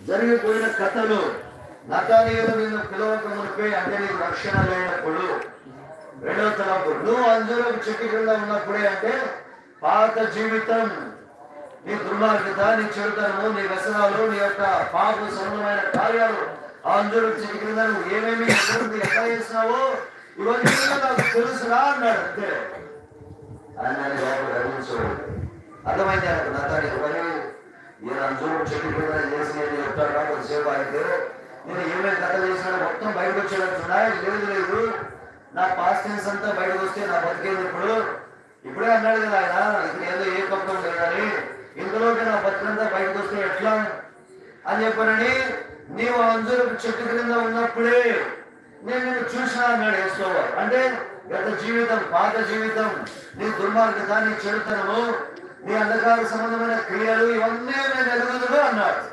జరిగిపోయిన కథలు నతానీయులు నిన్ను పిలవక మునిపే అంటే నీకు రక్షణ లేనప్పుడు రెండవ తలంపు నువ్వు అందులో చెట్టు కింద ఉన్నప్పుడే అంటే పాత జీవితం నీ దుర్మార్గత నీ చెడుతనము నీ వ్యసనాలు నీ యొక్క పాప సంబంధమైన కార్యాలు ఆ అంజూరు చెట్టు కింద నువ్వు ఏమేమి ఎక్కడ ఎట్లా చేసినావో ఇవన్నీ నాకు తెలుసురా అన్నాడు అంతే ఆయన లోపల గమనించడు అర్థమైంది ఆయనకు నతాని మరి ఈయన అంజూరు చెట్టు కింద చేసి నేను చెప్తాడు రా కొద్దిసేపు అయితే నేను ఏమేమి కథ చేసినా మొత్తం బయటకు వచ్చేటట్టున్నాయి లేదు లేదు నా పాస్ట్ టెన్స్ అంతా బయటకు వస్తే నా బతికేది ఇప్పుడు ఇప్పుడే అన్నాడు కదా ఆయన ఇక్కడ ఏదో ఏ కప్పం లేదని ఇందులోకి నా బతికంతా బయటకు వస్తే ఎట్లా అని చెప్పానని నీవు అంజూరు చెట్టు క్రింద ఉన్నప్పుడే నేను నిన్ను చూసినా అన్నాడు యేసువారు అంటే గత జీవితం పాత జీవితం నీ దుర్మార్గత నీ చెడుతనము నీ అంధకార సంబంధమైన క్రియలు ఇవన్నీ నేను ఎదుగుదును అన్నాడు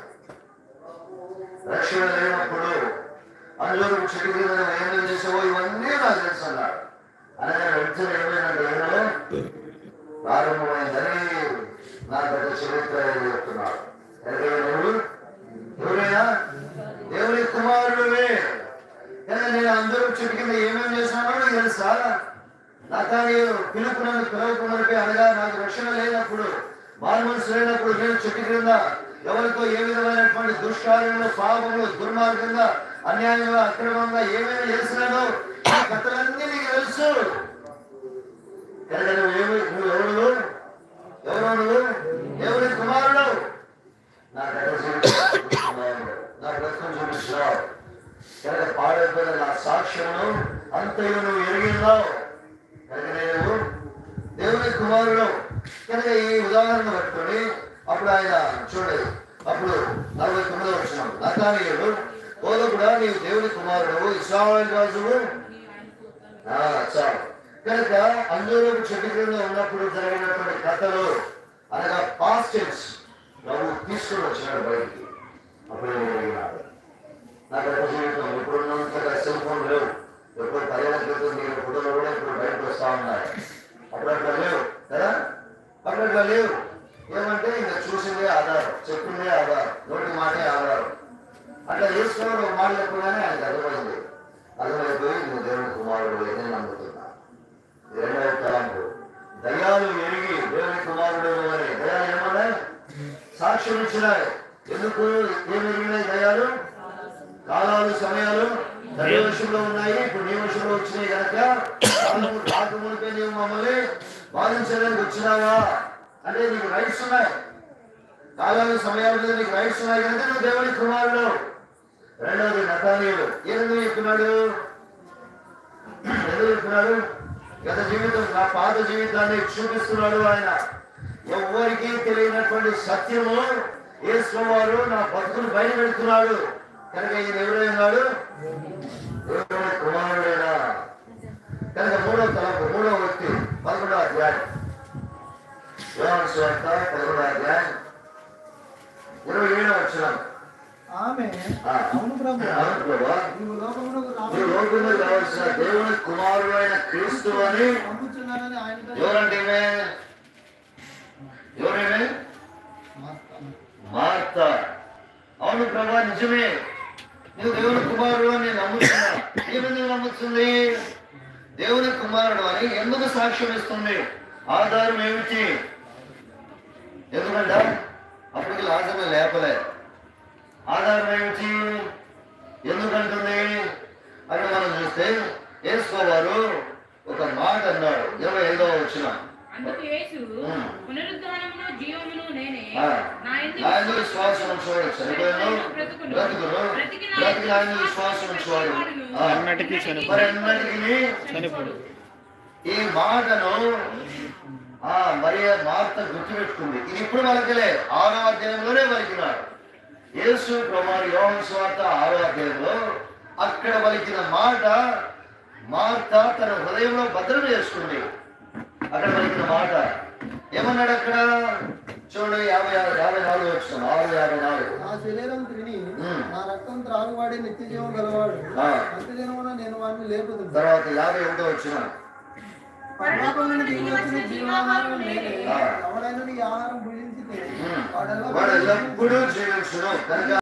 రక్షణ లేనప్పుడు అందులో చెట్టు క్రింద నువ్వు ఏమేమి చేసావో ఇవన్నీ నాకు తెలుసు అన్నాడు అనగా వెంటనే ఏమైందంటే ఏమో ప్రారంభమైందని నా గత చరిత్ర చెప్తున్నాడు ఎవరు ఎవరైనా దేవుని కుమారుడువే కానీ నేను అందరూ చెట్టు కింద ఏమేమి చేశానో నీకు తెలుసా నా కానీ పిలుపు నన్ను పిలవకున్నపై అనగా నాకు రక్షణ లేనప్పుడు మారు మనసు లేనప్పుడు నేను చెట్టు క్రింద ఎవరితో ఏ విధమైనటువంటి దుష్కార్యములు పాపములు దుర్మార్గంగా అన్యాయంగా అక్రమంగా ఏమేమి చేసినానో ఈ కథలన్నీ నీకు తెలుసు కనుక నువ్వు ఏమి నువ్వు ఎవరు ఎవరు నువ్వు ఎవరి కుమారుడు నా కథ చూపిస్తున్నావు నా బ్రతుకును చూపిస్తున్నావు కనుక పాడైపోయిన నా సాక్ష్యమును అంతయు నువ్వు ఎరిగిన్నావు కనుక నేను దేవుని కుమారుడు కనుక ఈ ఉదాహరణ పట్టుకొని అప్పుడు ఆయన చూడండి అప్పుడు నలభై తొమ్మిదో వచ్చిన నతానీయుడు బోధకుడా నీవు దేవుని కుమారుడు ఇస్రాయల్ రాజువు ఆ, చాలు కనుక అందరూ చెట్టు క్రింద ఉన్నప్పుడు జరిగినటువంటి కథలు అనగా పాస్టెన్స్ ప్రభు తీసుకుని వచ్చినాడు బయటికి అప్పుడు నేను అడిగినాడు నా గత జీవితం ఇప్పుడున్నంతగా సెల్ ఫోన్ లేవు ఎప్పుడు పదిహేను క్రితం మీరు ఫోటోలు కూడా ఇప్పుడు బయటకు వస్తా ఉన్నాయి అప్పుడు అట్లా లేవు కదా అప్పుడు అట్లా లేవు ఏమంటే ఇంకా చూసిందే ఆధారం చెప్పిందే ఆధారం నోటి మాటే ఆధారం అట్లా చేసుకోవడం ఒక మాట చెప్పగానే ఆయనకు అర్థమైంది అర్థమైపోయి నువ్వు దేవుని కుమారుడు అని నమ్ముతున్నా రెండవ తలంపు దయాలు ఎరిగి దేవుని కుమారుడు అని దయాలు ఏమన్నాయి సాక్ష్యం ఇచ్చినాయి ఎందుకు ఏమి ఎరిగినాయి దయాలు కాలాలు సమయాలు దైవ వశంలో ఉన్నాయి ఇప్పుడు నీ వశంలో వచ్చినాయి కనుక కాలము రాకమునిపై నీవు మమ్మల్ని బాధించడానికి వచ్చినావా అంటే నీకు రైట్స్ ఉన్నాయి కాలాలు సమయాల మీద నీకు రైట్స్ ఉన్నాయి కనుక నువ్వు దేవుని కుమారుడు రెండవది నతానీయుడు ఏదైనా చెప్తున్నాడు ఎందుకు చెప్తున్నాడు గత జీవితం నా పాత జీవితాన్ని చూపిస్తున్నాడు ఆయన ఎవ్వరికీ తెలియనటువంటి సత్యము యేసువారు నా భక్తులు బయలుపెడుతున్నాడు కనుక ఈయన ఎవరైనాడు దేవుని కుమారుడైనా కనుక మూడో తలపు మూడో వ్యక్తి పదకొండో అధ్యాయం యోహాను సువార్త పదకొండో అధ్యాయం ఇరవై ఏడో వచ్చిన ఆమె ఆ. అవును ప్రభు అవును ప్రభా నీవు లోకమునకు ఈ రావాలి లోకంలో కావలసిన దేవుని కుమారుడు అయిన క్రీస్తు అని పంపుచున్నానని ఆయనతో ఎవరంటే ఈమె? ఎవరేమే మార్త అవును ప్రభా నిజమే నువ్వు దేవుని కుమారుడు అని నేను నమ్ముతున్నా ఏమని నమ్ముతుంది దేవుని కుమారుడు అని ఎందుకు సాక్ష్యం ఇస్తుంది ఆధారం ఏమిటి ఎందుకంటే అప్పటికి లాజమే లేపలే ఆధారం ఏమిటి ఎందుకంటుంది అని మనం చూస్తే వేసుకోవారు ఒక మాట అన్నాడు ఇరవై ఐదవ వచ్చిన అందుకు యేసు ఉమ్. పునరుద్ధానమును జీవమును నేనే ఆ. నా యందు ఆయన విశ్వాసం ఉంచువాడు చనిపోయాను బ్రతుకును. బ్రతుకును బ్రతికిన బ్రతికి ఆయన విశ్వాసం ఉంచువాడు ఆ, అన్నటికీ చనిపోడు. మరి అన్నిటికీ చనిపోడు ఈ మాటను ఆ మరి మార్త గుర్తుపెట్టుకుంది ఇది ఇప్పుడు మనకలే ఆరో అధ్యాయంలోనే పలికినాడు యేసు కుమార్ యోహన్ స్వార్త ఆరో అధ్యాయంలో అక్కడ పలికిన మాట మార్త తన హృదయంలో భద్రం చేసుకుంది అక్కడ పలికిన మాట ఏమన్నాడు అక్కడ చూడండి యాభై ఆరు యాభై నాలుగు వచ్చిన ఆరు యాభై నాలుగు నా శరీరం తిని ఉమ్. నా రక్తం త్రాగువాడే నిత్య జీవం గలవాడు ఆ. అంత్యదినమున నేను వాడిని లేపుతుంది తర్వాత యాభై ఒకటో వచ్చిన పరలోకం నుండి దిగి వచ్చిన జీవాహారం నేనే ఆ. ఎవడైనా ఈ ఆహారం భుజించితే ఉమ్. వాడెల్ల వాడు ఎల్లప్పుడూ జీవించును కనుక